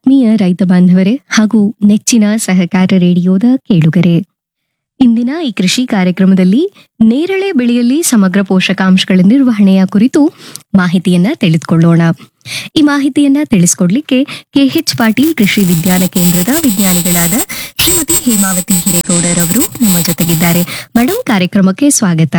ಆತ್ಮೀಯ ರೈತ ಬಾಂಧವರೇ ಹಾಗೂ ನೆಚ್ಚಿನ ಸಹಕಾರ ರೇಡಿಯೋದ ಕೇಳುಗರೆ ಇಂದಿನ ಈ ಕೃಷಿ ಕಾರ್ಯಕ್ರಮದಲ್ಲಿ ನೇರಳೆ ಬೆಳೆಯಲ್ಲಿ ಸಮಗ್ರ ಪೋಷಕಾಂಶಗಳ ನಿರ್ವಹಣೆಯ ಕುರಿತು ಮಾಹಿತಿಯನ್ನ ತಿಳಿದುಕೊಳ್ಳೋಣ ಈ ಮಾಹಿತಿಯನ್ನ ತಿಳಿಸ್ಕೊಡ್ಲಿಕ್ಕೆ ಕೆಎಚ್ ಪಾಟೀಲ್ ಕೃಷಿ ವಿಜ್ಞಾನ ಕೇಂದ್ರದ ವಿಜ್ಞಾನಿಗಳಾದ ಶ್ರೀಮತಿ ಹೇಮಾವತಿ ಹಿರೇಗೌಡರ್ ಅವರು ನಮ್ಮ ಜೊತೆಗಿದ್ದಾರೆ ಮೇಡಮ್ ಕಾರ್ಯಕ್ರಮಕ್ಕೆ ಸ್ವಾಗತ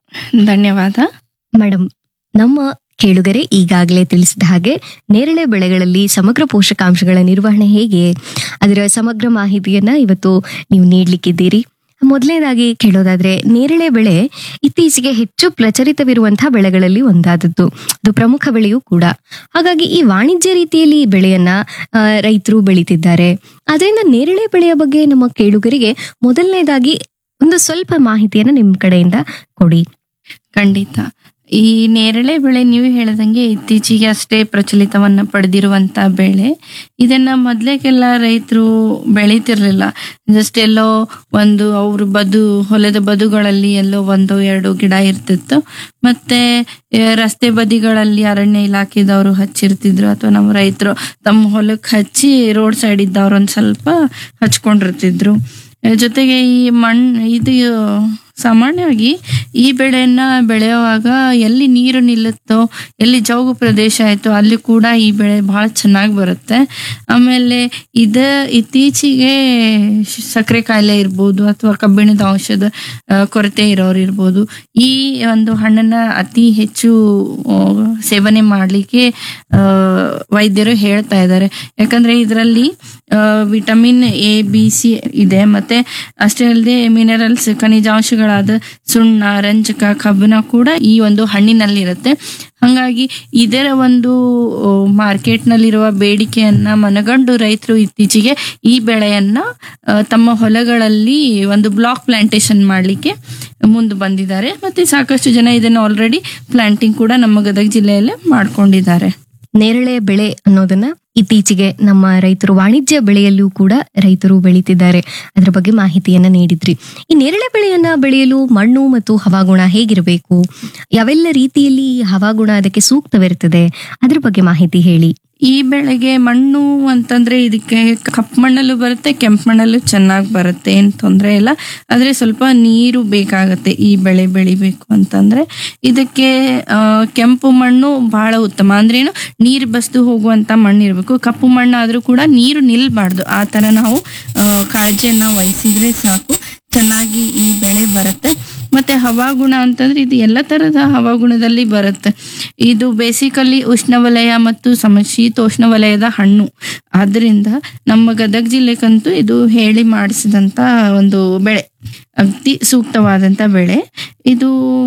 ಧನ್ಯವಾದ ಮೇಡಮ್ ನಮ್ಮ ಕೇಳುಗರೆ ಈಗಾಗಲೇ ತಿಳಿಸಿದ ಹಾಗೆ ನೇರಳೆ ಬೆಳೆಗಳಲ್ಲಿ ಸಮಗ್ರ ಪೋಷಕಾಂಶಗಳ ನಿರ್ವಹಣೆ ಹೇಗೆ ಅದರ ಸಮಗ್ರ ಮಾಹಿತಿಯನ್ನ ಇವತ್ತು ನೀವು ನೀಡ್ಲಿಕ್ಕಿದ್ದೀರಿ ಮೊದಲನೇದಾಗಿ ಕೇಳೋದಾದ್ರೆ ನೇರಳೆ ಬೆಳೆ ಇತ್ತೀಚೆಗೆ ಹೆಚ್ಚು ಪ್ರಚಲಿತವಿರುವಂತಹ ಬೆಳೆಗಳಲ್ಲಿ ಒಂದಾದದ್ದು ಅದು ಪ್ರಮುಖ ಬೆಳೆಯೂ ಕೂಡ ಹಾಗಾಗಿ ಈ ವಾಣಿಜ್ಯ ರೀತಿಯಲ್ಲಿ ಈ ಬೆಳೆಯನ್ನ ರೈತರು ಬೆಳೀತಿದ್ದಾರೆ ಅದರಿಂದ ನೇರಳೆ ಬೆಳೆಯ ಬಗ್ಗೆ ನಮ್ಮ ಕೇಳುಗರಿಗೆ ಮೊದಲನೇದಾಗಿ ಒಂದು ಸ್ವಲ್ಪ ಮಾಹಿತಿಯನ್ನ ನಿಮ್ಮ ಕಡೆಯಿಂದ ಕೊಡಿ ಖಂಡಿತ ಈ ನೇರಳೆ ಬೆಳೆ ನೀವು ಹೇಳ್ದಂಗೆ ಇತ್ತೀಚೆಗೆ ಅಷ್ಟೇ ಪ್ರಚಲಿತವನ್ನ ಪಡೆದಿರುವಂತ ಬೆಳೆ ಇದನ್ನ ಮೊದ್ಲೇಗೆಲ್ಲ ರೈತರು ಬೆಳೀತಿರ್ಲಿಲ್ಲ ಜಸ್ಟ್ ಎಲ್ಲೋ ಒಂದು ಅವ್ರ ಬದು ಹೊಲದ ಬದುಗಳಲ್ಲಿ ಎಲ್ಲೋ ಒಂದು ಎರಡು ಗಿಡ ಇರ್ತಿತ್ತು ಮತ್ತೆ ಆ, ರಸ್ತೆ ಬದಿಗಳಲ್ಲಿ ಅರಣ್ಯ ಇಲಾಖೆದವರು ಹಚ್ಚಿರ್ತಿದ್ರು ಅಥವಾ ನಮ್ಮ ರೈತರು ತಮ್ಮ ಹೊಲಕ್ಕೆ ಹಚ್ಚಿ ರೋಡ್ ಸೈಡ್ ಇದ್ದವ್ರು ಒಂದ್ ಸ್ವಲ್ಪ ಹಚ್ಕೊಂಡಿರ್ತಿದ್ರು ಆ, ಜೊತೆಗೆ ಈ ಮಣ್ ಇದು ಸಾಮಾನ್ಯವಾಗಿ ಈ ಬೆಳೆಯನ್ನ ಬೆಳೆಯುವಾಗ ಎಲ್ಲಿ ನೀರು ನಿಲ್ಲುತ್ತೋ ಎಲ್ಲಿ ಜೌಗು ಪ್ರದೇಶ ಆಯ್ತೋ ಅಲ್ಲಿ ಕೂಡ ಈ ಬೆಳೆ ಬಹಳ ಚೆನ್ನಾಗಿ ಬರುತ್ತೆ ಆಮೇಲೆ ಇದ ಇತ್ತೀಚೆಗೆ ಶ್- ಸಕ್ಕರೆ ಕಾಯಿಲೆ ಇರ್ಬೋದು ಅಥವಾ ಕಬ್ಬಿಣದ ಔಷಧ ಆ, ಕೊರತೆ ಇರೋರು ಇರ್ಬೋದು ಈ ಒಂದು ಹಣ್ಣನ್ನ ಅತಿ ಹೆಚ್ಚು ಆ, ಸೇವನೆ ಮಾಡ್ಲಿಕ್ಕೆ ಆ, ವೈದ್ಯರು ಹೇಳ್ತಾ ಇದ್ದಾರೆ ಯಾಕಂದ್ರೆ ಇದರಲ್ಲಿ ವಿಟಮಿನ್ ಎ ಬಿ ಸಿ ಇದೆ ಮತ್ತೆ ಅಷ್ಟೇ ಅಲ್ಲದೆ ಮಿನರಲ್ಸ್ ಖನಿಜಾಂಶಗಳಾದ ಸುಣ್ಣ ರಂಜಕ ಕಬ್ಬಿಣ ಕೂಡ ಈ ಒಂದು ಹಣ್ಣಿನಲ್ಲಿ ಇರುತ್ತೆ ಹಾಗಾಗಿ ಇದರ ಒಂದು ಮಾರ್ಕೆಟ್ ನಲ್ಲಿರುವ ಬೇಡಿಕೆಯನ್ನ ಮನಗಂಡು ರೈತರು ಇತ್ತೀಚೆಗೆ ಈ ಬೆಳೆಯನ್ನ ಆ, ತಮ್ಮ ಹೊಲಗಳಲ್ಲಿ ಒಂದು ಬ್ಲಾಕ್ ಪ್ಲಾಂಟೇಶನ್ ಮಾಡಲಿಕ್ಕೆ ಮುಂದೆ ಬಂದಿದ್ದಾರೆ ಮತ್ತೆ ಸಾಕಷ್ಟು ಜನ ಇದನ್ನು ಆಲ್ರೆಡಿ ಪ್ಲಾಂಟಿಂಗ್ ಕೂಡ ನಮ್ಮ ಗದಗ ಜಿಲ್ಲೆಯಲ್ಲೇ ಮಾಡ್ಕೊಂಡಿದ್ದಾರೆ ನೇರಳೆ ಬೆಳೆ ಅನ್ನೋದನ್ನ ಇತ್ತೀಚೆಗೆ ನಮ್ಮ ರೈತರು ವಾಣಿಜ್ಯ ಬೆಳೆಯಲ್ಲೂ ಕೂಡ ರೈತರು ಬೆಳೀತಿದ್ದಾರೆ ಅದರ ಬಗ್ಗೆ ಮಾಹಿತಿಯನ್ನ ನೀಡಿದ್ರಿ ಈ ನೇರಳೆ ಬೆಳೆಯನ್ನ ಬೆಳೆಯಲು ಮಣ್ಣು ಮತ್ತು ಹವಾಗುಣ ಹೇಗಿರಬೇಕು ಯಾವೆಲ್ಲ ರೀತಿಯಲ್ಲಿ ಈ ಹವಾಗುಣ ಅದಕ್ಕೆ ಸೂಕ್ತವಿರುತ್ತದೆ ಅದ್ರ ಬಗ್ಗೆ ಮಾಹಿತಿ ಹೇಳಿ ಈ ಬೆಳೆಗೆ ಮಣ್ಣು ಅಂತಂದ್ರೆ ಇದಕ್ಕೆ ಕಪ್ಪು ಮಣ್ಣಲ್ಲೂ ಬರುತ್ತೆ ಕೆಂಪು ಮಣ್ಣಲ್ಲೂ ಚೆನ್ನಾಗಿ ಬರುತ್ತೆ ಏನ್ ತೊಂದರೆ ಇಲ್ಲ ಆದ್ರೆ ಸ್ವಲ್ಪ ನೀರು ಬೇಕಾಗತ್ತೆ ಈ ಬೆಳೆ ಬೆಳಿಬೇಕು ಅಂತಂದ್ರೆ ಇದಕ್ಕೆ ಆ, ಕೆಂಪು ಮಣ್ಣು ಬಹಳ ಉತ್ತಮ ಅಂದ್ರೆ ಏನು ನೀರು ಬಸ್ದು ಹೋಗುವಂತ ಮಣ್ಣು ಇರಬೇಕು ಕಪ್ಪು ಮಣ್ಣು ಆದ್ರೂ ಕೂಡ ನೀರು ನಿಲ್ಬಾರ್ದು ಆ ತರ ನಾವು ಆ, ಕಾಳಜಿಯನ್ನ ವಹಿಸಿದ್ರೆ ಸಾಕು ಚೆನ್ನಾಗಿ ಈ ಬೆಳೆ ಬರುತ್ತೆ ಮತ್ತೆ ಹವಾಗುಣ ಅಂತಂದ್ರೆ ಇದು ಎಲ್ಲ ತರದ ಹವಾಗುಣದಲ್ಲಿ ಬರುತ್ತೆ ಇದು ಬೇಸಿಕಲಿ ಉಷ್ಣವಲಯ ಮತ್ತು ಸಮಶೀತೋಷ್ಣ ವಲಯದ ಹಣ್ಣು ಆದ್ರಿಂದ ನಮ್ಮ ಗದಗ ಜಿಲ್ಲೆಗಂತೂ ಇದು ಹೇಳಿ ಮಾಡಿಸಿದಂತ ಒಂದು ಬೆಳೆ ಅತಿ ಸೂಕ್ತವಾದಂತ ಬೆಳೆ ಇದು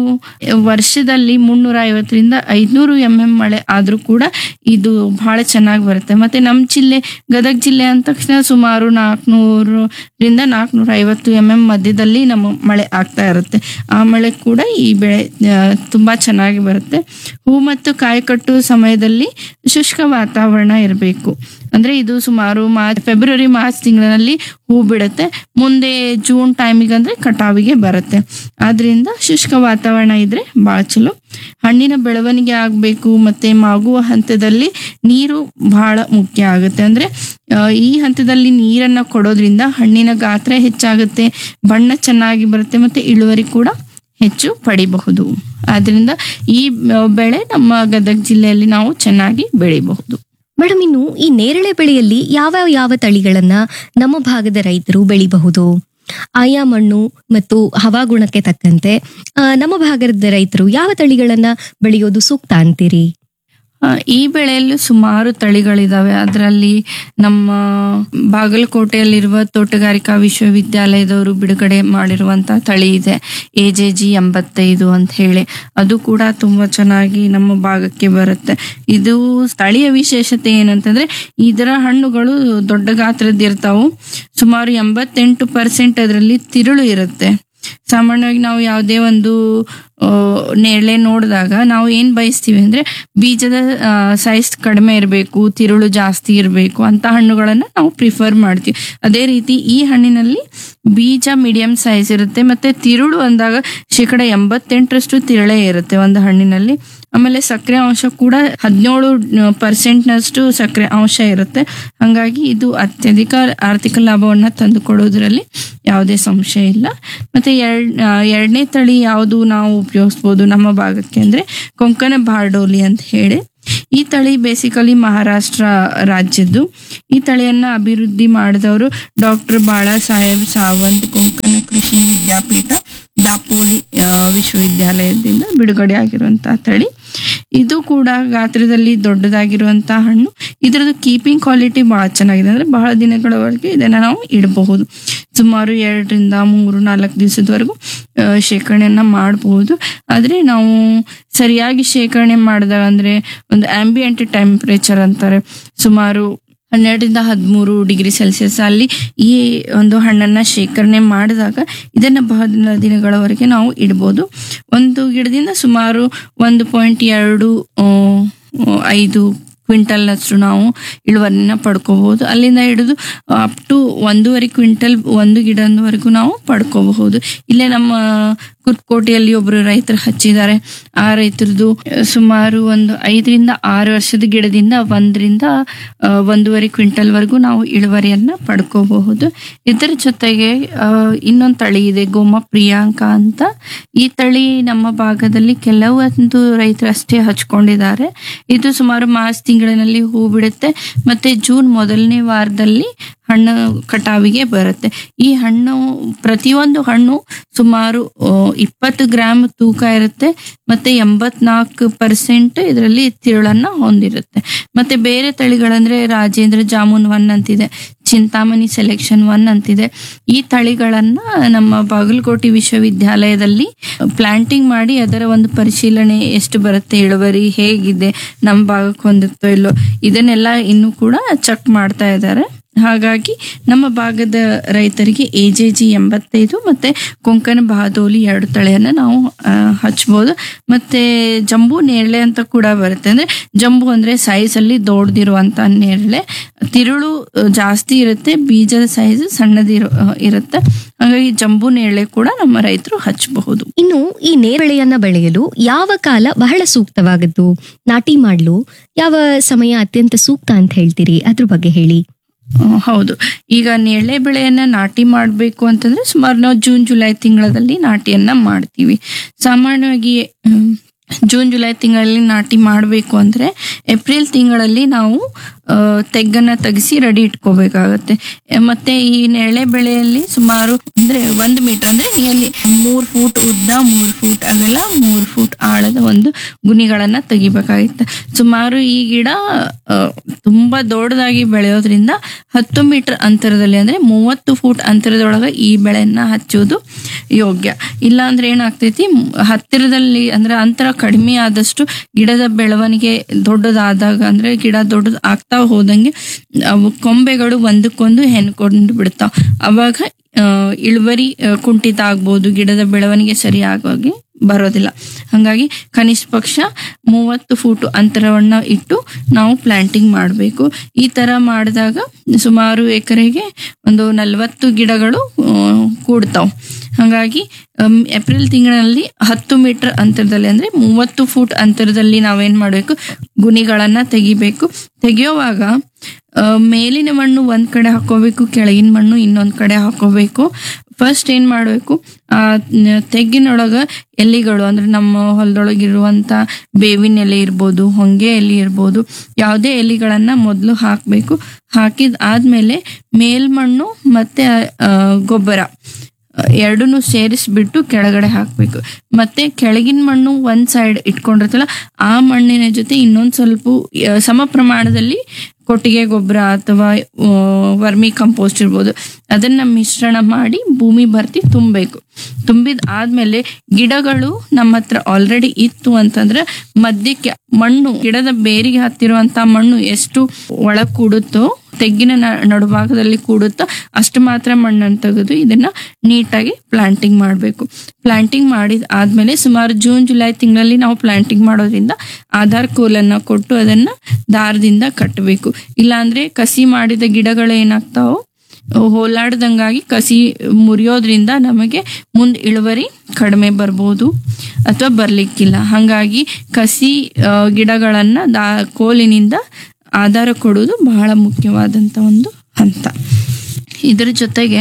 ವರ್ಷದಲ್ಲಿ ಮುನ್ನೂರ ಐವತ್ತರಿಂದ ಐದ್ನೂರು ಎಂ ಎಂ ಮಳೆ ಆದ್ರೂ ಕೂಡ ಇದು ಬಹಳ ಚೆನ್ನಾಗಿ ಬರುತ್ತೆ ಮತ್ತೆ ನಮ್ಮ ಜಿಲ್ಲೆ ಗದಗ ಜಿಲ್ಲೆ ಅಂದ ತಕ್ಷಣ ಸುಮಾರು ನಾಲ್ಕುನೂರರಿಂದ ನಾಲ್ಕುನೂರ ಐವತ್ತು ಎಂ ಎಂ ಮಧ್ಯದಲ್ಲಿ ನಮ್ಮ ಮಳೆ ಆಗ್ತಾ ಇರುತ್ತೆ ಆ ಮಳೆ ಕೂಡ ಈ ಬೆಳೆ ಆ, ತುಂಬಾ ಚೆನ್ನಾಗಿ ಬರುತ್ತೆ ಹೂ ಮತ್ತು ಕಾಯಿ ಕಟ್ಟುವ ಸಮಯದಲ್ಲಿ ಶುಷ್ಕ ವಾತಾವರಣ ಇರಬೇಕು ಅಂದ್ರೆ ಇದು ಸುಮಾರು ಮಾರ್ಚ್ ಫೆಬ್ರವರಿ ಮಾರ್ಚ್ ತಿಂಗಳಿನಲ್ಲಿ ಹೂ ಬಿಡುತ್ತೆ ಮುಂದೆ ಜೂನ್ ಟೈಮಿಗೆ ಅಂದ್ರೆ ಕಟಾವಿಗೆ ಬರುತ್ತೆ ಆದ್ರಿಂದ ಶುಷ್ಕ ವಾತಾವರಣ ಇದ್ರೆ ಬಹಳ ಚಲೋ ಹಣ್ಣಿನ ಬೆಳವಣಿಗೆ ಆಗ್ಬೇಕು ಮತ್ತೆ ಮಾಗುವ ಹಂತದಲ್ಲಿ ನೀರು ಬಹಳ ಮುಖ್ಯ ಆಗುತ್ತೆ ಅಂದ್ರೆ ಆ, ಈ ಹಂತದಲ್ಲಿ ನೀರನ್ನ ಕೊಡೋದ್ರಿಂದ ಹಣ್ಣಿನ ಗಾತ್ರ ಹೆಚ್ಚಾಗುತ್ತೆ ಬಣ್ಣ ಚೆನ್ನಾಗಿ ಬರುತ್ತೆ ಮತ್ತೆ ಇಳುವರಿ ಕೂಡ ಹೆಚ್ಚು ಪಡಿಬಹುದು ಆದ್ರಿಂದ ಈ ಆ, ಬೆಳೆ ನಮ್ಮ ಗದಗ ಜಿಲ್ಲೆಯಲ್ಲಿ ನಾವು ಚೆನ್ನಾಗಿ ಬೆಳಿಬಹುದು ಮೇಡಮ್ ಇನ್ನು ಈ ನೇರಳೆ ಬೆಳೆಯಲ್ಲಿ ಯಾವ ಯಾವ ತಳಿಗಳನ್ನ ನಮ್ಮ ಭಾಗದ ರೈತರು ಬೆಳಿಬಹುದು ಆಯಾ ಮಣ್ಣು ಮತ್ತು ಹವಾಗುಣಕ್ಕೆ ತಕ್ಕಂತೆ ಆ, ನಮ್ಮ ಭಾಗದ ರೈತರು ಯಾವ ತಳಿಗಳನ್ನ ಬೆಳೆಯೋದು ಸೂಕ್ತ ಅಂತೀರಿ ಆ, ಈ ಬೆಳೆಯಲ್ಲೂ ಸುಮಾರು ತಳಿಗಳಿದಾವೆ ಅದರಲ್ಲಿ ನಮ್ಮ ಬಾಗಲಕೋಟೆಯಲ್ಲಿರುವ ತೋಟಗಾರಿಕಾ ವಿಶ್ವವಿದ್ಯಾಲಯದವರು ಬಿಡುಗಡೆ ಮಾಡಿರುವಂತ ತಳಿ ಇದೆ ಎ ಜೆ ಜಿ ಎಂಬತ್ತೈದು ಅಂತ ಹೇಳಿ ಅದು ಕೂಡ ತುಂಬಾ ಚೆನ್ನಾಗಿ ನಮ್ಮ ಭಾಗಕ್ಕೆ ಬರುತ್ತೆ ಇದು ಸ್ಥಳೀಯ ವಿಶೇಷತೆ ಏನಂತಂದ್ರೆ ಇದರ ಹಣ್ಣುಗಳು ದೊಡ್ಡ ಗಾತ್ರದ್ದು ಇರ್ತಾವು ಸುಮಾರು ಎಂಬತ್ತೆಂಟು ಪರ್ಸೆಂಟ್ ಅದರಲ್ಲಿ ತಿರುಳು ಇರುತ್ತೆ ಸಾಮಾನ್ಯವಾಗಿ ನಾವು ಯಾವುದೇ ಒಂದು ಆ, ನೇರಳೆ ನೋಡಿದಾಗ ನಾವು ಏನ್ ಬಯಸ್ತೀವಿ ಅಂದ್ರೆ ಬೀಜದ ಸೈಜ್ ಕಡಿಮೆ ಇರಬೇಕು ತಿರುಳು ಜಾಸ್ತಿ ಇರಬೇಕು ಅಂತ ಹಣ್ಣುಗಳನ್ನ ನಾವು ಪ್ರಿಫರ್ ಮಾಡ್ತೀವಿ ಅದೇ ರೀತಿ ಈ ಹಣ್ಣಿನಲ್ಲಿ ಬೀಜ ಮೀಡಿಯಂ ಸೈಜ್ ಇರುತ್ತೆ ಮತ್ತೆ ತಿರುಳು ಅಂದಾಗ ಶೇಕಡ ಎಂಬತ್ತೆಂಟರಷ್ಟು ತಿರುಳೇ ಇರುತ್ತೆ ಒಂದು ಹಣ್ಣಿನಲ್ಲಿ ಆಮೇಲೆ ಸಕ್ಕರೆ ಅಂಶ ಕೂಡ ಹದಿನೇಳು ಪರ್ಸೆಂಟ್ನಷ್ಟು ಸಕ್ಕರೆ ಅಂಶ ಇರುತ್ತೆ ಹಾಗಾಗಿ ಇದು ಅತ್ಯಧಿಕ ಆರ್ಥಿಕ ಲಾಭವನ್ನ ತಂದುಕೊಡೋದ್ರಲ್ಲಿ ಯಾವುದೇ ಸಂಶಯ ಇಲ್ಲ ಮತ್ತೆ ಎರಡ್ ಆ, ಎರಡನೇ ತಳಿ ಯಾವುದು ನಾವು ಉಪಯೋಗಿಸ್ಬೋದು ನಮ್ಮ ಭಾಗಕ್ಕೆ ಅಂದ್ರೆ ಕೊಂಕಣ ಬಾರ್ಡೋಲಿ ಅಂತ ಹೇಳಿ ಈ ತಳಿ ಬೇಸಿಕಲಿ ಮಹಾರಾಷ್ಟ್ರ ರಾಜ್ಯದ್ದು ಈ ತಳಿಯನ್ನ ಅಭಿವೃದ್ಧಿ ಮಾಡಿದವರು ಡಾಕ್ಟರ್ ಬಾಳಾ ಸಾಹೇಬ್ ಸಾವಂತ್ ಕೊಂಕಣ ಕೃಷಿ ವಿದ್ಯಾಪೀಠ ದಾಪೋಲಿ ಆ, ವಿಶ್ವವಿದ್ಯಾಲಯದಿಂದ ಬಿಡುಗಡೆ ಆಗಿರುವಂತಹ ತಳಿ ಇದು ಕೂಡ ಗಾತ್ರದಲ್ಲಿ ದೊಡ್ಡದಾಗಿರುವಂತಹ ಹಣ್ಣು ಇದರದ್ದು ಕೀಪಿಂಗ್ ಕ್ವಾಲಿಟಿ ಬಹಳ ಚೆನ್ನಾಗಿದೆ ಅಂದ್ರೆ ಬಹಳ ದಿನಗಳವರೆಗೆ ಇದನ್ನ ನಾವು ಇಡಬಹುದು ಸುಮಾರು ಎರಡರಿಂದ ಮೂರು ನಾಲ್ಕು ದಿವಸದವರೆಗೂ ಆ, ಶೇಖರಣೆಯನ್ನ ಮಾಡಬಹುದು ಆದ್ರೆ ನಾವು ಸರಿಯಾಗಿ ಶೇಖರಣೆ ಮಾಡಿದಾಗ ಅಂದ್ರೆ ಒಂದು ಆಂಬಿಯಂಟ್ ಟೆಂಪರೇಚರ್ ಅಂತಾರೆ ಸುಮಾರು ಹನ್ನೆರಡರಿಂದ ಹದಿಮೂರು ಡಿಗ್ರಿ ಸೆಲ್ಸಿಯಸ್ ಅಲ್ಲಿ ಈ ಒಂದು ಹಣ್ಣನ್ನ ಶೇಖರಣೆ ಮಾಡಿದಾಗ ಇದನ್ನ ಬಹಳ ದಿನಗಳವರೆಗೆ ನಾವು ಇಡ್ಬೋದು ಒಂದು ಗಿಡದಿಂದ ಸುಮಾರು ಒಂದು ಪಾಯಿಂಟ್ ಎರಡು ಆ, ಐದು ಕ್ವಿಂಟಲ್ನಷ್ಟು ನಾವು ಇಳುವರಿನ ಪಡ್ಕೋಬಹುದು ಅಲ್ಲಿಂದ ಹಿಡಿದು ಅಪ್ ಟು ಒಂದೂವರೆ ಕ್ವಿಂಟಲ್ ಒಂದು ಗಿಡದವರೆಗೂ ನಾವು ಪಡ್ಕೋಬಹುದು ಇಲ್ಲೇ ನಮ್ಮ ಕುರ್ಕೋಟೆಯಲ್ಲಿ ಒಬ್ರು ರೈತರು ಹಚ್ಚಿದ್ದಾರೆ ಆ ರೈತರದು ಸುಮಾರು ಒಂದು ಐದರಿಂದ ಆರು ವರ್ಷದ ಗಿಡದಿಂದ ಒಂದರಿಂದ ಆ, ಒಂದೂವರೆ ಕ್ವಿಂಟಲ್ ವರೆಗೂ ನಾವು ಇಳುವರಿಯನ್ನ ಪಡ್ಕೋಬಹುದು ಇದರ ಜೊತೆಗೆ ಆ, ಇನ್ನೊಂದು ತಳಿ ಇದೆ ಗೋಮ ಪ್ರಿಯಾಂಕ ಅಂತ ಈ ತಳಿ ನಮ್ಮ ಭಾಗದಲ್ಲಿ ಕೆಲವೊಂದು ರೈತರು ಅಷ್ಟೇ ಹಚ್ಕೊಂಡಿದ್ದಾರೆ ಇದು ಸುಮಾರು ಮಾರ್ಚ್ ತಿಂಗಳಿನಲ್ಲಿ ಹೂ ಬಿಡುತ್ತೆ ಮತ್ತೆ ಜೂನ್ ಮೊದಲನೇ ವಾರದಲ್ಲಿ ಹಣ್ಣು ಕಟಾವಿಗೆ ಬರುತ್ತೆ ಈ ಹಣ್ಣು ಪ್ರತಿಯೊಂದು ಹಣ್ಣು ಸುಮಾರು ಆ, ಇಪ್ಪತ್ತು ಗ್ರಾಮ್ ತೂಕ ಇರುತ್ತೆ ಮತ್ತೆ ಎಂಬತ್ನಾಲ್ಕು ಪರ್ಸೆಂಟ್ ಇದರಲ್ಲಿ ತಿರುಳನ್ನ ಹೊಂದಿರುತ್ತೆ ಮತ್ತೆ ಬೇರೆ ತಳಿಗಳಂದ್ರೆ ರಾಜೇಂದ್ರ ಜಾಮೂನ್ ಒನ್ ಅಂತಿದೆ ಚಿಂತಾಮಣಿ ಸೆಲೆಕ್ಷನ್ ಒನ್ ಅಂತಿದೆ ಈ ತಳಿಗಳನ್ನ ನಮ್ಮ ಬಾಗಲಕೋಟೆ ವಿಶ್ವವಿದ್ಯಾಲಯದಲ್ಲಿ ಪ್ಲಾಂಟಿಂಗ್ ಮಾಡಿ ಅದರ ಒಂದು ಪರಿಶೀಲನೆ ಎಷ್ಟು ಬರುತ್ತೆ ಇಳುವರಿ ಹೇಗಿದೆ ನಮ್ಮ ಭಾಗಕ್ಕೆ ಹೊಂದುತ್ತೋ ಇಲ್ಲೋ ಇದನ್ನೆಲ್ಲ ಇನ್ನೂ ಕೂಡ ಚೆಕ್ ಮಾಡ್ತಾ ಇದ್ದಾರೆ ಹಾಗಾಗಿ ನಮ್ಮ ಭಾಗದ ರೈತರಿಗೆ ಎ ಜೆ ಜಿ ಎಂಬತ್ತೈದು ಮತ್ತೆ ಕೊಂಕಣ ಬಹಾದೋಲಿ ಎರಡು ತಳಿಯನ್ನ ನಾವು ಆ, ಹಚ್ಬೋದು ಮತ್ತೆ ಜಂಬೂ ನೇರಳೆ ಅಂತ ಕೂಡ ಬರುತ್ತೆ ಅಂದ್ರೆ ಜಂಬೂ ಅಂದ್ರೆ ಸೈಜ್ ಅಲ್ಲಿ ದೊಡ್ಡದಿರುವಂತ ನೇರಳೆ ತಿರುಳು ಆ, ಜಾಸ್ತಿ ಇರುತ್ತೆ ಬೀಜದ ಸೈಜ್ ಸಣ್ಣದಿರು ಆ, ಇರುತ್ತೆ ಹಾಗಾಗಿ ಜಂಬೂ ನೇರಳೆ ಕೂಡ ನಮ್ಮ ರೈತರು ಹಚ್ಚಬಹುದು ಇನ್ನು ಈ ನೇರಳೆಯನ್ನ ಬೆಳೆಯಲು ಯಾವ ಕಾಲ ಬಹಳ ಸೂಕ್ತವಾಗದ್ದು ನಾಟಿ ಮಾಡಲು ಯಾವ ಸಮಯ ಅತ್ಯಂತ ಸೂಕ್ತ ಅಂತ ಹೇಳ್ತೀರಿ ಅದ್ರ ಬಗ್ಗೆ ಹೇಳಿ ಹ್ಮ್, ಹೌದು ಈಗ ನೇರಳೆ ಬೆಳೆಯನ್ನ ನಾಟಿ ಮಾಡಬೇಕು ಅಂತಂದ್ರೆ ಸುಮಾರು ನಾವು ಜೂನ್ ಜುಲೈ ತಿಂಗಳಲ್ಲಿ ನಾಟಿಯನ್ನ ಮಾಡ್ತೀವಿ ಸಾಮಾನ್ಯವಾಗಿ ಹ್ಮ್, ಜೂನ್ ಜುಲೈ ತಿಂಗಳಲ್ಲಿ ನಾಟಿ ಮಾಡಬೇಕು ಅಂದ್ರೆ ಏಪ್ರಿಲ್ ತಿಂಗಳಲ್ಲಿ ನಾವು ಆ, ತೆಗ್ಗನ್ನ ತೆಗೆಸಿ ರೆಡಿ ಇಟ್ಕೋಬೇಕಾಗತ್ತೆ ಎ, ಮತ್ತೆ ಈ ನೇರಳೆ ಬೆಳೆಯಲ್ಲಿ ಸುಮಾರು ಅಂದ್ರೆ ಒಂದು ಮೀಟರ್ ಅಂದ್ರೆ ನಿಯರ್ಲಿ ಮೂರ್ ಫೂಟ್ ಉದ್ದ ಮೂರ್ ಫೂಟ್ ಅಗಲ ಮೂರ್ ಫೂಟ್ ಆಳದ ಒಂದು ಗುಣಿಗಳನ್ನ ತೆಗಿಬೇಕಾಗಿತ್ತೆ ಸುಮಾರು ಈ ಗಿಡ ಆ, ತುಂಬಾ ದೊಡ್ಡದಾಗಿ ಬೆಳೆಯೋದ್ರಿಂದ ಹತ್ತು ಮೀಟರ್ ಅಂತರದಲ್ಲಿ ಅಂದ್ರೆ ಮೂವತ್ತು ಫೂಟ್ ಅಂತರದೊಳಗೆ ಈ ಬೆಳೆಯನ್ನ ಹಚ್ಚೋದು ಯೋಗ್ಯ ಇಲ್ಲ ಅಂದ್ರೆ ಏನಾಗ್ತೈತಿ ಮ್, ಹತ್ತಿರದಲ್ಲಿ ಅಂದ್ರೆ ಅಂತರ ಕಡಿಮೆ ಆದಷ್ಟು ಗಿಡದ ಬೆಳವಣಿಗೆ ದೊಡ್ಡದಾದಾಗ ಅಂದ್ರೆ ಗಿಡ ದೊಡ್ಡದು ಆಗ್ತಾ ಹೋದಂಗೆ ಅವು ಕೊಂಬೆಗಳು ಒಂದಕ್ಕೊಂದು ಹೆಣ್ಕೊಂಡು ಬಿಡ್ತಾವ ಅವಾಗ ಆ, ಇಳುವರಿ ಆ, ಕುಂಠಿತ ಆಗ್ಬೋದು ಗಿಡದ ಬೆಳವಣಿಗೆ ಸರಿಯಾಗಿ ಬರೋದಿಲ್ಲ ಹಾಗಾಗಿ ಕನಿಷ್ಠ ಪಕ್ಷ ಮೂವತ್ತು ಫೂಟ್ ಅಂತರವನ್ನ ಇಟ್ಟು ನಾವು ಪ್ಲಾಂಟಿಂಗ್ ಮಾಡಬೇಕು ಈ ತರ ಮಾಡಿದಾಗ ಸುಮಾರು ಎಕರೆಗೆ ಒಂದು ನಲವತ್ತು ಗಿಡಗಳು ಕೂಡ್ತಾವ್ ಹಾಗಾಗಿ ಅಮ್, ಏಪ್ರಿಲ್ ತಿಂಗಳಲ್ಲಿ ಹತ್ತು ಮೀಟರ್ ಅಂತರದಲ್ಲಿ ಅಂದ್ರೆ ಮೂವತ್ತು ಫೂಟ್ ಅಂತರದಲ್ಲಿ ನಾವೇನ್ ಮಾಡಬೇಕು ಗುಣಿಗಳನ್ನ ತೆಗಿಬೇಕು ತೆಗೆಯುವಾಗ ಆ, ಮೇಲಿನ ಮಣ್ಣು ಒಂದ್ ಕಡೆ ಹಾಕೋಬೇಕು ಕೆಳಗಿನ ಮಣ್ಣು ಇನ್ನೊಂದ್ ಕಡೆ ಹಾಕೋಬೇಕು ಫಸ್ಟ್ ಏನ್ ಮಾಡ್ಬೇಕು ಆ ನ- ತೆಗ್ಗಿನೊಳಗ ಎಲೆಗಳು ಅಂದ್ರೆ ನಮ್ಮ ಹೊಲದೊಳಗಿರುವಂತ ಬೇವಿನ ಎಲೆ ಇರ್ಬೋದು ಹೊಂಗೆ ಎಲೆ ಇರ್ಬೋದು ಯಾವುದೇ ಎಲೆಗಳನ್ನ ಮೊದಲು ಹಾಕ್ಬೇಕು ಹಾಕಿದ ಆದ್ಮೇಲೆ ಮೇಲ್ಮಣ್ಣು ಮತ್ತೆ ಆ, ಗೊಬ್ಬರ ಎರಡನ್ನೂ ಸೇರಿಸ್ಬಿಟ್ಟು ಕೆಳಗಡೆ ಹಾಕ್ಬೇಕು ಮತ್ತೆ ಕೆಳಗಿನ ಮಣ್ಣು ಒಂದ್ ಸೈಡ್ ಇಟ್ಕೊಂಡಿರ್ತಲ್ಲ ಆ ಮಣ್ಣಿನ ಜೊತೆ ಇನ್ನೊಂದ್ ಸ್ವಲ್ಪ ಆ, ಸಮ ಪ್ರಮಾಣದಲ್ಲಿ ಕೊಟ್ಟಿಗೆ ಗೊಬ್ಬರ ಅಥವಾ ಆ, ವರ್ಮಿ ಕಂಪೋಸ್ಟ್ ಇರ್ಬೋದು ಅದನ್ನ ಮಿಶ್ರಣ ಮಾಡಿ ಭೂಮಿ ಭರ್ತಿ ತುಂಬಬೇಕು ತುಂಬಿದ ಆದ್ಮೇಲೆ ಗಿಡಗಳು ನಮ್ಮ ಹತ್ರ ಆಲ್ರೆಡಿ ಇತ್ತು ಅಂತಂದ್ರೆ ಮಧ್ಯಕ್ಕೆ ಮಣ್ಣು ಗಿಡದ ಬೇರಿಗೆ ಹತ್ತಿರುವಂತ ಮಣ್ಣು ಎಷ್ಟು ಒಳಗ್ ಕೂಡುತ್ತೋ ತೆಗ್ಗಿನ ನ- ನಡುಭಾಗದಲ್ಲಿ ಕೂಡುತ್ತೋ ಅಷ್ಟು ಮಾತ್ರ ಮಣ್ಣನ್ನು ತೆಗೆದು ಇದನ್ನ ನೀಟಾಗಿ ಪ್ಲಾಂಟಿಂಗ್ ಮಾಡಬೇಕು ಪ್ಲಾಂಟಿಂಗ್ ಮಾಡಿದ ಆದ್ಮೇಲೆ ಸುಮಾರು ಜೂನ್ ಜುಲೈ ತಿಂಗಳಲ್ಲಿ ನಾವು ಪ್ಲಾಂಟಿಂಗ್ ಮಾಡೋದ್ರಿಂದ ಆಧಾರ್ ಕೋಲನ್ನ ಕೊಟ್ಟು ಅದನ್ನ ದಾರದಿಂದ ಕಟ್ಟಬೇಕು ಇಲ್ಲಾಂದ್ರೆ ಕಸಿ ಮಾಡಿದ ಗಿಡಗಳು ಏನಾಗ್ತಾವೋ ಹೋಲಾಡ್ದಂಗಾಗಿ ಕಸಿ ಮುರಿಯೋದ್ರಿಂದ ನಮಗೆ ಮುಂದೆ ಇಳುವರಿ ಕಡಿಮೆ ಬರ್ಬೋದು ಅಥವಾ ಬರ್ಲಿಕ್ಕಿಲ್ಲ ಹಾಗಾಗಿ ಕಸಿ ಆ, ಗಿಡಗಳನ್ನ ದಾ ಕೋಲಿನಿಂದ ಆಧಾರ ಕೊಡೋದು ಬಹಳ ಮುಖ್ಯವಾದಂತ ಒಂದು ಹಂತ ಇದರ ಜೊತೆಗೆ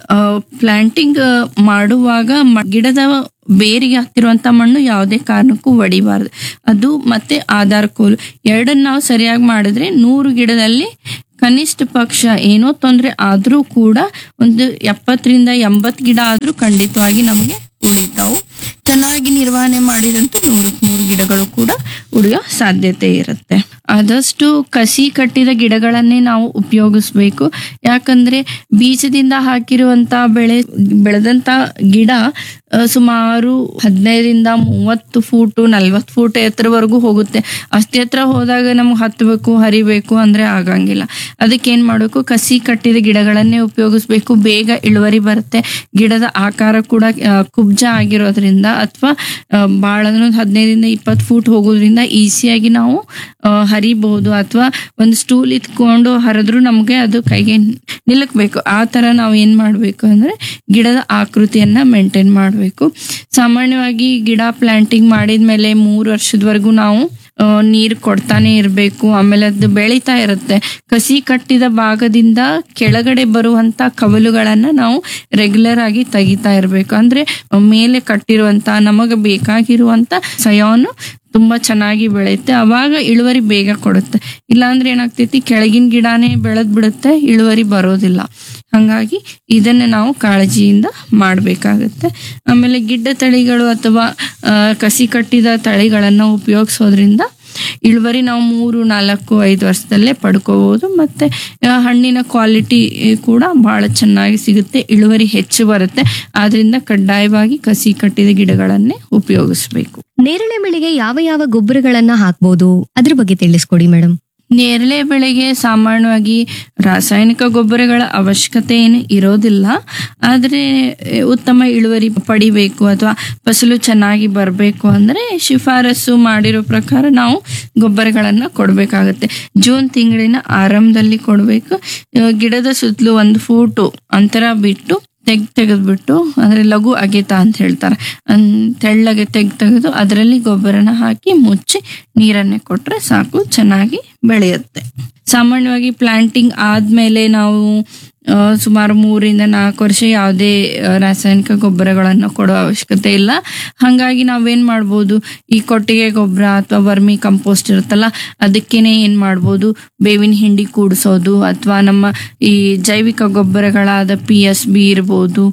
ಪ್ಲಾಂಟಿಂಗ್ ಮಾಡುವಾಗ ಮ- ಗಿಡದ ಬೇರಿಗೆ ಹತ್ತಿರುವಂತ ಮಣ್ಣು ಯಾವುದೇ ಕಾರಣಕ್ಕೂ ಒಡಿಬಾರ್ದು ಅದು ಮತ್ತೆ ಆಧಾರ ಕೋಲು ಎರಡನ್ನ ನಾವು ಸರಿಯಾಗಿ ಮಾಡಿದ್ರೆ ನೂರು ಗಿಡದಲ್ಲಿ ಕನಿಷ್ಠ ಪಕ್ಷ ಏನೋ ತೊಂದರೆ ಆದ್ರೂ ಕೂಡ ಒಂದು ಎಪ್ಪತ್ತರಿಂದ ಎಂಬತ್ತು ಗಿಡ ಆದ್ರೂ ಖಂಡಿತವಾಗಿ ನಮಗೆ ಉಳಿತಾವು ಚೆನ್ನಾಗಿ ನಿರ್ವಹಣೆ ಮಾಡಿದಂತೂ ನೂರಕ್ಕೆ ನೂರು ಗಿಡಗಳು ಕೂಡ ಉಳಿಯೋ ಸಾಧ್ಯತೆ ಇರುತ್ತೆ ಆದಷ್ಟು ಕಸಿ ಕಟ್ಟಿದ ಗಿಡಗಳನ್ನೇ ನಾವು ಉಪಯೋಗಿಸ್ಬೇಕು ಯಾಕಂದ್ರೆ ಬೀಜದಿಂದ ಹಾಕಿರುವಂತ ಬೆಳೆ ಬೆಳೆದಂತ ಗಿಡ ಆ, ಸುಮಾರು ಹದಿನೈದರಿಂದ ಮೂವತ್ತು ಫೂಟು ನಲ್ವತ್ತು ಫೂಟ್ ಎತ್ತರವರೆಗೂ ಹೋಗುತ್ತೆ ಅಷ್ಟೇ ಎತ್ತರ ಹೋದಾಗ ನಮ್ಗೆ ಹತ್ತಬೇಕು ಹರಿಬೇಕು ಅಂದ್ರೆ ಆಗಂಗಿಲ್ಲ ಅದಕ್ಕೆ ಏನ್ ಮಾಡಬೇಕು ಕಸಿ ಕಟ್ಟಿದ ಗಿಡಗಳನ್ನೇ ಉಪಯೋಗಿಸ್ಬೇಕು ಬೇಗ ಇಳುವರಿ ಬರುತ್ತೆ ಗಿಡದ ಆಕಾರ ಕೂಡ ಆ, ಕುಬ್ಜ ಆಗಿರೋದ್ರಿಂದ ಅಥವಾ ಭಾಳ ಅಂದ್ರೆ ಒಂದು ಹದಿನೈದರಿಂದ ಇಪ್ಪತ್ತು ಫೂಟ್ ಹೋಗೋದ್ರಿಂದ ಈಸಿಯಾಗಿ ನಾವು ಆ, ಹರಿಬಹುದು ಅಥವಾ ಒಂದು ಸ್ಟೂಲ್ ಇತ್ಕೊಂಡು ಹರಿದ್ರು ನಮಗೆ ಅದು ಕೈಗೆ ನಿಲ್ಲಕ್ಬೇಕು ಆ ತರ ನಾವು ಏನ್ ಮಾಡ್ಬೇಕು ಅಂದ್ರೆ ಗಿಡದ ಆಕೃತಿಯನ್ನ ಮೇಂಟೈನ್ ಮಾಡಬೇಕು ಸಾಮಾನ್ಯವಾಗಿ ಗಿಡ ಪ್ಲಾಂಟಿಂಗ್ ಮಾಡಿದ್ಮೇಲೆ ಮೂರು ವರ್ಷದವರೆಗೂ ನಾವು ಆ, ನೀರ್ ಕೊಡ್ತಾನೆ ಇರಬೇಕು ಆಮೇಲೆ ಅದು ಬೆಳೀತಾ ಇರುತ್ತೆ ಕಸಿ ಕಟ್ಟಿದ ಭಾಗದಿಂದ ಕೆಳಗಡೆ ಬರುವಂತ ಕವಲುಗಳನ್ನ ನಾವು ರೆಗ್ಯುಲರ್ ಆಗಿ ತೆಗಿತಾ ಇರಬೇಕು ಅಂದ್ರೆ ಮೇಲೆ ಕಟ್ಟಿರುವಂತ ನಮಗೆ ಬೇಕಾಗಿರುವಂತ ಸಯಾನು ತುಂಬಾ ಚೆನ್ನಾಗಿ ಬೆಳೆಯುತ್ತೆ ಅವಾಗ ಇಳುವರಿ ಬೇಗ ಕೊಡುತ್ತೆ ಇಲ್ಲಾಂದ್ರೆ ಏನಾಗ್ತೈತಿ ಕೆಳಗಿನ ಗಿಡನೇ ಬೆಳೆದ್ ಬಿಡುತ್ತೆ ಇಳುವರಿ ಬರೋದಿಲ್ಲ ಹಂಗಾಗಿ ಇದನ್ನ ನಾವು ಕಾಳಜಿಯಿಂದ ಮಾಡಬೇಕಾಗತ್ತೆ ಆಮೇಲೆ ಗಿಡ್ಡ ತಳಿಗಳು ಅಥವಾ ಆ, ಕಸಿ ಕಟ್ಟಿದ ತಳಿಗಳನ್ನ ಉಪಯೋಗಿಸೋದ್ರಿಂದ ಇಳುವರಿ ನಾವು ಮೂರು ನಾಲ್ಕು ಐದು ವರ್ಷದಲ್ಲೇ ಪಡ್ಕೋಬಹುದು ಮತ್ತೆ ಆ, ಹಣ್ಣಿನ ಕ್ವಾಲಿಟಿ ಕೂಡ ಬಹಳ ಚೆನ್ನಾಗಿ ಸಿಗುತ್ತೆ ಇಳುವರಿ ಹೆಚ್ಚು ಬರುತ್ತೆ ಆದ್ರಿಂದ ಕಡ್ಡಾಯವಾಗಿ ಕಸಿ ಕಟ್ಟಿದ ಗಿಡಗಳನ್ನೇ ಉಪಯೋಗಿಸ್ಬೇಕು ನೇರಳೆ ಬೆಳೆಗೆ ಯಾವ ಯಾವ ಗೊಬ್ಬರಗಳನ್ನ ಹಾಕ್ಬೋದು ಅದ್ರ ಬಗ್ಗೆ ತಿಳಿಸ್ಕೊಡಿ ಮೇಡಮ್ ನೇರಳೆ ಬೆಳೆಗೆ ಸಾಮಾನ್ಯವಾಗಿ ರಾಸಾಯನಿಕ ಗೊಬ್ಬರಗಳ ಅವಶ್ಯಕತೆ ಏನು ಇರೋದಿಲ್ಲ ಆದರೆ ಎ, ಉತ್ತಮ ಇಳುವರಿ ಪಡಿಬೇಕು ಅಥವಾ ಫಸಲು ಚೆನ್ನಾಗಿ ಬರಬೇಕು ಅಂದ್ರೆ ಶಿಫಾರಸು ಮಾಡಿರೋ ಪ್ರಕಾರ ನಾವು ಗೊಬ್ಬರಗಳನ್ನ ಕೊಡಬೇಕಾಗತ್ತೆ ಜೂನ್ ತಿಂಗಳಿನ ಆರಂಭದಲ್ಲಿ ಕೊಡಬೇಕು ಗಿಡದ ಸುತ್ತಲೂ ಒಂದು ಫೂಟು ಅಂತರ ಬಿಟ್ಟು ತೆಗ್ ತೆಗೆದ್ಬಿಟ್ಟು ಅಂದ್ರೆ ಲಘು ಅಗೆತ ಅಂತ ಹೇಳ್ತಾರೆ ಅನ್ ತೆಳ್ಳಗೆ ತೆಗ್ ತೆಗೆದು ಅದರಲ್ಲಿ ಗೊಬ್ಬರನ ಹಾಕಿ ಮುಚ್ಚಿ ನೀರನ್ನೇ ಕೊಟ್ರೆ ಸಾಕು ಚೆನ್ನಾಗಿ ಬೆಳೆಯುತ್ತೆ ಸಾಮಾನ್ಯವಾಗಿ ಪ್ಲಾಂಟಿಂಗ್ ಆದ್ಮೇಲೆ ನಾವು ಆ, ಸುಮಾರು ಮೂರಿಂದ ನಾಲ್ಕು ವರ್ಷ ಯಾವುದೇ ಆ, ರಾಸಾಯನಿಕ ಗೊಬ್ಬರಗಳನ್ನು ಕೊಡೋ ಅವಶ್ಯಕತೆ ಇಲ್ಲ ಹಾಗಾಗಿ ನಾವೇನ್ ಮಾಡ್ಬೋದು ಈ ಕೊಟ್ಟಿಗೆ ಗೊಬ್ಬರ ಅಥವಾ ವರ್ಮಿ ಕಂಪೋಸ್ಟ್ ಇರುತ್ತಲ್ಲ ಅದಕ್ಕೇನೆ ಏನ್ ಮಾಡ್ಬೋದು ಬೇವಿನ ಹಿಂಡಿ ಕೂಡಿಸೋದು ಅಥವಾ ನಮ್ಮ ಈ ಜೈವಿಕ ಗೊಬ್ಬರಗಳಾದ ಪಿ ಎಸ್ ಬಿ ಇರ್ಬೋದು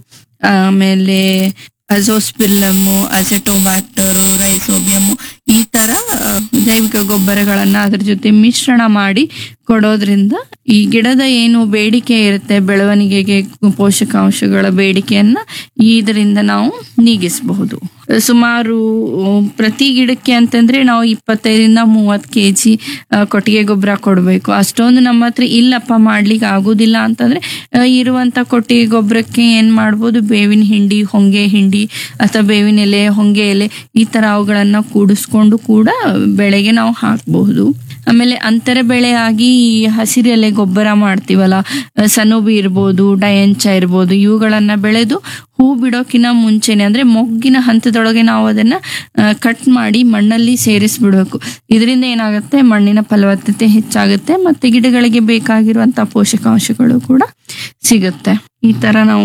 ಆಮೇಲೆ ಅಜೋಸ್ಪಿಲ್ಲಮು ಅಸೆಟೋಬ್ಯಾಕ್ಟರು ರೈಸೋಬಿಯಮು ಈ ತರ ಆ, ಜೈವಿಕ ಗೊಬ್ಬರಗಳನ್ನ ಅದ್ರ ಜೊತೆ ಮಿಶ್ರಣ ಮಾಡಿ ಕೊಡೋದ್ರಿಂದ ಈ ಗಿಡದ ಏನು ಬೇಡಿಕೆ ಇರುತ್ತೆ ಬೆಳವಣಿಗೆಗೆ ಪೋಷಕಾಂಶಗಳ ಬೇಡಿಕೆಯನ್ನ ಇದರಿಂದ ನಾವು ನೀಗಿಸಬಹುದು ಸುಮಾರು ಪ್ರತಿ ಗಿಡಕ್ಕೆ ಅಂತಂದ್ರೆ ನಾವು ಇಪ್ಪತ್ತೈದರಿಂದ ಮೂವತ್ತು ಕೆ ಜಿ ಕೊಟ್ಟಿಗೆ ಗೊಬ್ಬರ ಕೊಡಬೇಕು ಅಷ್ಟೊಂದು ನಮ್ಮ ಹತ್ರ ಇಲ್ಲಪ್ಪ ಮಾಡ್ಲಿಕ್ಕೆ ಆಗೋದಿಲ್ಲ ಅಂತಂದ್ರೆ ಆ, ಇರುವಂತ ಕೊಟ್ಟಿಗೆ ಗೊಬ್ಬರಕ್ಕೆ ಏನ್ ಮಾಡ್ಬೋದು ಬೇವಿನ ಹಿಂಡಿ ಹೊಂಗೆ ಹಿಂಡಿ ಅಥವಾ ಬೇವಿನ ಎಲೆ ಹೊಂಗೆ ಎಲೆ ಈ ತರ ಅವುಗಳನ್ನ ಕೂಡಿಸ್ಕೊಂಡು ಕೂಡ ಬೆಳೆಗೆ ನಾವು ಹಾಕಬಹುದು ಆಮೇಲೆ ಅಂತರ ಬೆಳೆ ಆಗಿ ಈ ಹಸಿರೆಲೆ ಗೊಬ್ಬರ ಮಾಡ್ತೀವಲ್ಲ ಆ, ಸನೋಬಿ ಇರ್ಬೋದು ಡಯಂಚ ಇರ್ಬೋದು ಇವುಗಳನ್ನ ಬೆಳೆದು ಹೂ ಬಿಡೋಕಿನ ಮುಂಚೆನೆ ಅಂದ್ರೆ ಮೊಗ್ಗಿನ ಹಂತದೊಳಗೆ ನಾವು ಅದನ್ನ ಕಟ್ ಮಾಡಿ ಮಣ್ಣಲ್ಲಿ ಸೇರಿಸ್ಬಿಡ್ಬೇಕು ಇದರಿಂದ ಏನಾಗುತ್ತೆ ಮಣ್ಣಿನ ಫಲವತ್ತತೆ ಹೆಚ್ಚಾಗುತ್ತೆ ಮತ್ತೆ ಗಿಡಗಳಿಗೆ ಬೇಕಾಗಿರುವಂತ ಪೋಷಕಾಂಶಗಳು ಕೂಡ ಸಿಗುತ್ತೆ ಈ ತರ ನಾವು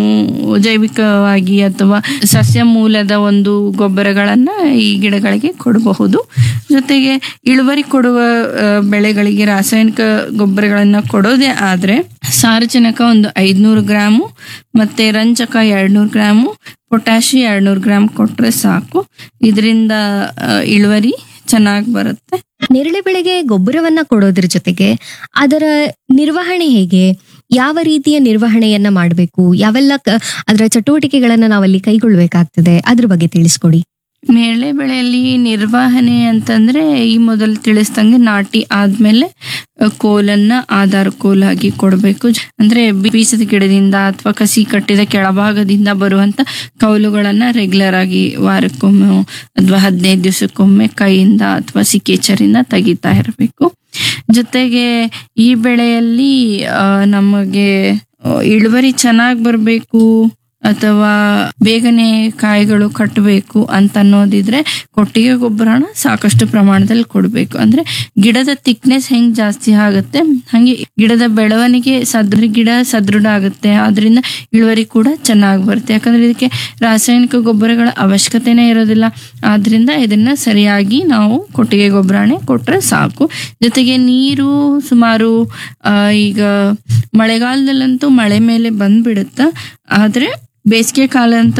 ಜೈವಿಕವಾಗಿ ಅಥವಾ ಸಸ್ಯ ಮೂಲದ ಒಂದು ಗೊಬ್ಬರಗಳನ್ನ ಈ ಗಿಡಗಳಿಗೆ ಕೊಡಬಹುದು ಜೊತೆಗೆ ಇಳುವರಿ ಕೊಡುವ ಆ, ಬೆಳೆಗಳಿಗೆ ರಾಸಾಯನಿಕ ಗೊಬ್ಬರಗಳನ್ನ ಕೊಡೋದೇ ಆದ್ರೆ ಸಾರಜನಕ ಒಂದು ಐದ್ನೂರು ಗ್ರಾಮು ಮತ್ತೆ ರಂಜಕ ಎರಡ್ನೂರು ಗ್ರಾಮು ಪೊಟ್ಯಾಶಿ ಎರಡ್ನೂರು ಗ್ರಾಮ್ ಕೊಟ್ರೆ ಸಾಕು ಇದರಿಂದ ಇಳುವರಿ ಚೆನ್ನಾಗಿ ಬರುತ್ತೆ ನೇರಳೆ ಬೆಳೆಗೆ ಗೊಬ್ಬರವನ್ನ ಕೊಡೋದ್ರ ಜೊತೆಗೆ ಅದರ ನಿರ್ವಹಣೆ ಹೇಗೆ ಯಾವ ರೀತಿಯ ನಿರ್ವಹಣೆಯನ್ನ ಮಾಡಬೇಕು ಯಾವೆಲ್ಲ ಕ- ಅದರ ಚಟುವಟಿಕೆಗಳನ್ನ ನಾವಲ್ಲಿ ಕೈಗೊಳ್ಬೇಕಾಗ್ತದೆ ಅದ್ರ ಬಗ್ಗೆ ತಿಳಿಸ್ಕೊಡಿ ನೇರಳೆ ಬೆಳೆಯಲ್ಲಿ ನಿರ್ವಹಣೆ ಅಂತಂದ್ರೆ ಈ ಮೊದಲು ತಿಳಿಸ್ದಂಗೆ ನಾಟಿ ಆದ್ಮೇಲೆ ಅ, ಕೋಲನ್ನ ಆಧಾರ ಕೋಲಾಗಿ ಕೊಡಬೇಕು ಅಂದ್ರೆ ಬೀಜದ ಗಿಡದಿಂದ ಅಥವಾ ಕಸಿ ಕಟ್ಟಿದ ಕೆಳಭಾಗದಿಂದ ಬರುವಂತ ಕೌಲುಗಳನ್ನ ರೆಗ್ಯುಲರ್ ಆಗಿ ವಾರಕ್ಕೊಮ್ಮೆ ಅಥವಾ ಹದಿನೈದು ದಿವಸಕ್ಕೊಮ್ಮೆ ಕೈಯಿಂದ ಅಥವಾ ಸಿಕ್ಕೇಚರಿಂದ ತೆಗಿತಾ ಇರಬೇಕು ಜೊತೆಗೆ ಈ ಬೆಳೆಯಲ್ಲಿ ಆ, ನಮಗೆ ಆ, ಇಳುವರಿ ಚೆನ್ನಾಗಿ ಬರಬೇಕು ಅಥವಾ ಬೇಗನೆ ಕಾಯಿಗಳು ಕಟ್ಟಬೇಕು ಅಂತ ಅನ್ನೋದಿದ್ರೆ ಕೊಟ್ಟಿಗೆ ಗೊಬ್ಬರನ ಸಾಕಷ್ಟು ಪ್ರಮಾಣದಲ್ಲಿ ಕೊಡಬೇಕು ಅಂದ್ರೆ ಗಿಡದ ಥಿಕ್ನೆಸ್ ಹೆಂಗ್ ಜಾಸ್ತಿ ಆಗುತ್ತೆ ಹಂಗೆ ಗಿಡದ ಬೆಳವಣಿಗೆ ಸದೃ ಗಿಡ ಸದೃಢ ಆಗುತ್ತೆ ಅದರಿಂದ ಇಳುವರಿ ಕೂಡ ಚೆನ್ನಾಗಿ ಬರುತ್ತೆ ಯಾಕಂದ್ರೆ ಇದಕ್ಕೆ ರಾಸಾಯನಿಕ ಗೊಬ್ಬರಗಳ ಅವಶ್ಯಕತೆನೇ ಇರೋದಿಲ್ಲ ಆದ್ರಿಂದ ಇದನ್ನ ಸರಿಯಾಗಿ ನಾವು ಕೊಟ್ಟಿಗೆ ಗೊಬ್ಬರನೇ ಕೊಟ್ರೆ ಸಾಕು ಜೊತೆಗೆ ನೀರು ಸುಮಾರು ಆ, ಈಗ ಮಳೆಗಾಲದಲ್ಲಂತೂ ಮಳೆ ಮೇಲೆ ಬಂದ್ಬಿಡುತ್ತೆ ಆದ್ರೆ ಬೇಸಿಗೆ ಕಾಲ ಅಂತ